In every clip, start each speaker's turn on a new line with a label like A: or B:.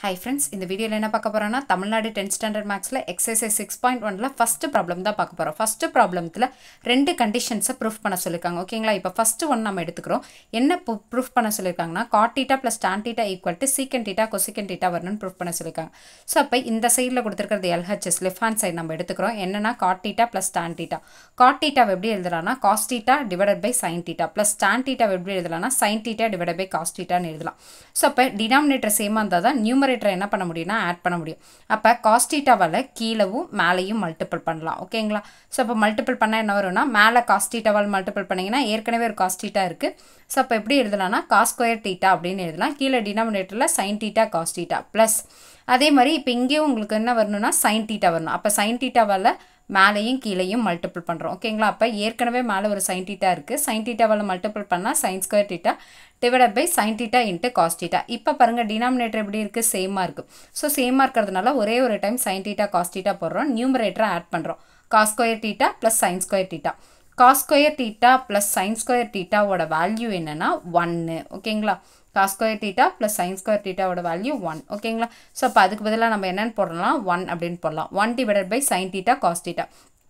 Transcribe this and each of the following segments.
A: hi friends இந்த வீடியோவில் என்ன பார்க்க போகிறோன்னா தமிழ்நாடு டென்த் ஸ்டாண்டர்ட் மேக்ஸில் எக்ஸசைஸ் சிக்ஸ் பாயிண்ட் ஒனில் ஃபஸ்ட்டு ப்ராப்ளம் தான் பார்க்க போகிறோம் ஃபஸ்ட்டு ப்ராப்ளத்தில் ரெண்டு கண்டிஷன்ஸை ப்ரூஃப் பண்ண சொல்லியிருக்காங்க ஓகேங்களா இப்போ ஃபஸ்ட்டு ஒன் நம்ம எடுத்துக்கிறோம் என்ன ப்ரூஃப் பண்ண சொல்லியிருக்காங்கன்னா cot theta plus tan theta equal to சீக்கன் டீட்டா கொசிக்கன் டீட்டா வரணும்னு ப்ரூஃப் பண்ண சொல்லியிருக்காங்க ஸோ அப்போ இந்த சைடில் கொடுத்துருக்கிறது எல்ஹெச்எஸ் லெஃப்ட் ஹேண்ட் சைடு நம்ம எடுத்துக்கிறோம் என்னன்னா காட்டீட்டா ப்ளஸ் டான்டீட்டா காட்டீட்டாவை எப்படி எழுதலாம்னா cos theta divided by sine theta plus டான்டீட்டாவை எப்படி எழுதலாம்னா சைன் டீட்டா டிவைடட் பை காஸ்டீட்டான்னு எழுதலாம் ஸோ அப்போ டினாமினேட்டர் சேமாக இருந்தால் தான் நியூமரேட்டர் என்ன பண்ண முடியும்னா ஆட் பண்ண முடியும் அப்போ காஸ்டீட்டாவால் கீழவும் மேலேயும் மல்டிபிள் பண்ணலாம் ஓகேங்களா ஸோ அப்போ மல்டிபிள் பண்ணால் என்ன வரும்னா மேலே காஸ்டீட்டாவால் மல்டிபிள் பண்ணிங்கன்னா ஏற்கனவே ஒரு காஸ்டீட்டா இருக்குது ஸோ அப்போ எப்படி எழுதலாம்னா காஸ் ஸ்கொயர் டீட்டா அப்படின்னு எழுதலாம் கீழே டினாமினேட்டரில் sine theta cos theta plus அதே மாதிரி இப்போ இங்கேயும் உங்களுக்கு என்ன வரணும்னா சைன் டீட்டா வரணும் அப்போ சைன் டீட்டாவால் மேலேயும் கீழேயும் மல்டிபிள் பண்ணுறோம் ஓகேங்களா அப்போ ஏற்கனவே மேலே ஒரு சைன் டீட்டா இருக்குது சைன் டீட்டாவால் மல்டிபிள் பண்ணால் sine square theta divide by sine theta into cos theta இப்போ பாருங்கள் டினாமினேட்டர் எப்படி இருக்குது சேமாக இருக்குது ஸோ சேமாக இருக்கிறதுனால ஒரே ஒரு time sine theta cos theta போடுறோம் நியூமரேட்டரை ஆட் பண்ணுறோம் cos square theta plus sine square theta cos square theta plus sine square டீட்டாவோட வேல்யூ என்னென்னா ஒன்று ஓகேங்களா cos square theta plus sine square டீட்டாவோட வேல்யூ ஒன் ஓகேங்களா ஸோ அப்போ அதுக்கு பதிலாக நம்ம என்னென்னு போடலாம் ஒன் அப்படின்னு போடலாம் one divided by sine theta cos theta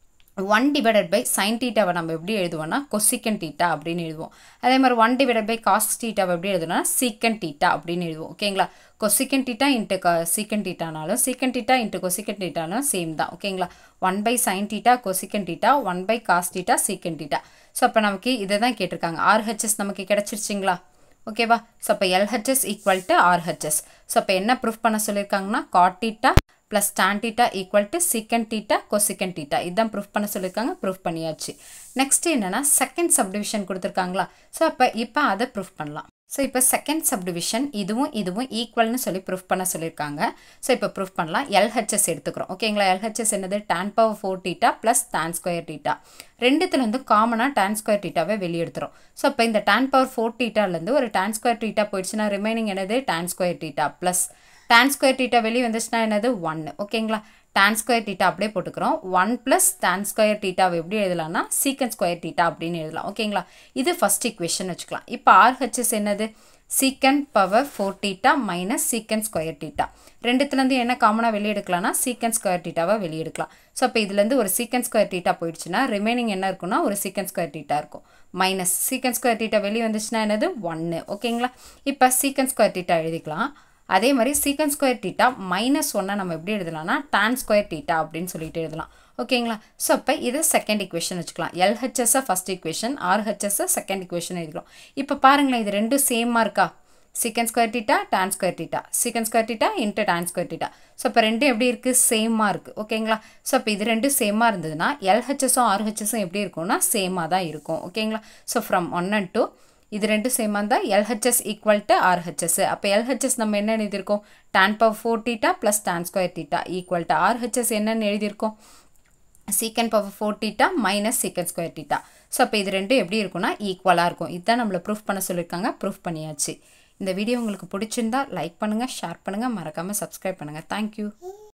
A: one divided by sine டீட்டாவை நம்ம எப்படி எழுதுவோம்னா கொசிக்கன் டீட்டா அப்படின்னு எழுதுவோம் அதே மாதிரி ஒன் டிவைடட் பை காஸ் டீட்டாவை எப்படி எழுதுவோம்னா சீக்கன் டீட்டா அப்படின்னு எழுதுவோம் ஓகேங்களா கொசிக்கன் டீட்டா இன்ட்டு க சீக்கன் டீட்டானாலும் சீக்கன் டீட்டா இன்ட்டு கொசிக்கன் டீட்டானாலும் சேம் தான் ஓகேங்களா one by sine theta கொசிக்கன் theta one by cos theta secant theta so அப்போ நமக்கு இதை தான் கேட்டிருக்காங்க ஆர்ஹெச்எஸ் நமக்கு கிடச்சிருச்சிங்களா ஓகேவா ஸோ அப்போ LHS equal to RHS so அப்போ என்ன ப்ரூஃப் பண்ண சொல்லியிருக்காங்கன்னா cot theta plus tan theta equal to சீக்கன் டீட்டா கொசிக்கன் டீட்டா இதுதான் ப்ரூஃப் பண்ண சொல்லியிருக்காங்க ப்ரூஃப் பண்ணியாச்சு நெக்ஸ்ட் என்னென்னா செகண்ட் சப்டிவிஷன் கொடுத்துருக்காங்களா ஸோ அப்போ இப்போ அதை ப்ரூஃப் பண்ணலாம் ஸோ இப்போ செகண்ட் சப்டிவிஷன் இதுவும் இதுவும் ஈக்குவல்னு சொல்லி ப்ரூஃப் பண்ண சொல்லியிருக்காங்க ஸோ இப்போ ப்ரூஃப் பண்ணலாம் எல்ஹெச்எஸ் எடுத்துக்கிறோம் ஓகேங்களா எல்ஹெச்எஸ் என்னது tan power four theta plus tan square theta ரெண்டுத்துல வந்து காமனாக டான் ஸ்கொயர் டீட்டாவே வெளியெடுத்துரும் ஸோ இப்போ இந்த டான் பவர் ஃபோர் டீட்டாலேருந்து ஒரு டான் ஸ்கொயர் டீட்டா போயிடுச்சுன்னா ரிமைனிங் என்னது tan square theta plus tan square theta வெளியே வந்துச்சுன்னா என்னது ஒன்று ஓகேங்களா டான் ஸ்கொயர் டீட்டா அப்படியே போட்டுக்கிறோம் ஒன் ப்ளஸ் டான் ஸ்கொயர் டீட்டாவை எப்படி எழுதலாம்னா சீக்கன் ஸ்கொயர் டீட்டா அப்படின்னு எழுதலாம் ஓகேங்களா இது ஃபஸ்ட் இக்குவேஷன் வச்சுக்கலாம் இப்போ ஆர்ஹெச்எஸ் என்னது sec power four theta minus sec square theta ரெண்டுத்துலேருந்து என்ன காமனாக வெளியே எடுக்கலாம்னா சீக்கன் ஸ்கொயர் டீட்டாவை வெளியே எடுக்கலாம் ஸோ அப்போ இதுலேருந்து ஒரு சீக்கன் ஸ்கொயர் டீட்டா போயிடுச்சுன்னா ரிமைனிங் என்ன இருக்குன்னா ஒரு சீக்கன் ஸ்கொயர் டீட்டா இருக்கும் மைனஸ் சீக்கன் ஸ்கொயர் டீட்டா வெளியே வந்துச்சுன்னா என்னது ஒன்று ஓகேங்களா இப்போ சீக்கன் ஸ்கொயர் டீட்டா எழுதிக்கலாம் அதே மாதிரி சீக்கன் ஸ்கொயர் டீட்டா மைனஸ் ஒன்னை நம்ம எப்படி எழுதலாம்னா டான் ஸ்கொயர் டீட்டா அப்படின்னு சொல்லிட்டு எழுதலாம் ஓகேங்களா ஸோ அப்போ இது செகண்ட் இக்குவேஷன் வச்சுக்கலாம் எல்ஹெச்எஸ்ஸை ஃபஸ்ட் இக்குவேஷன் ஆர்ஹெச்எஸ்ஸை செகண்ட் இக்குவேஷன் எழுதிக்கலாம் இப்போ பாருங்களேன் இது ரெண்டும் சேமாக இருக்கா sec square theta tan square theta sec square theta into tan square theta so இப்போ ரெண்டும் எப்படி இருக்குது சேமாக இருக்குது ஓகேங்களா ஸோ இப்போ இது ரெண்டும் சேமாக இருந்ததுன்னா எல்ஹெச்எஸும் ஆர்ஹெச்எஸும் எப்படி இருக்கும்னா சேமாக தான் இருக்கும் ஓகேங்களா so from one and two இது ரெண்டும் சேமாக இருந்தால் எல்ஹெச்எஸ் ஈக்குவல் டு ஆர்ஹெச்எஸ் அப்போ எல்ஹெச்எஸ் நம்ம என்ன எழுதியிருக்கோம் tan power four theta plus tan square theta equal to RHS என்னென்னு எழுதியிருக்கோம் sec power four theta minus sec square theta so அப்போ இது ரெண்டும் எப்படி இருக்கும்னா ஈக்குவலாக இருக்கும் இதுதான் நம்மளை ப்ரூஃப் பண்ண சொல்லியிருக்காங்க ப்ரூஃப் பண்ணியாச்சு இந்த வீடியோ உங்களுக்கு பிடிச்சிருந்தா லைக் பண்ணுங்கள் ஷேர் பண்ணுங்கள் மறக்காமல் சப்ஸ்கிரைப் பண்ணுங்கள் தேங்க்யூ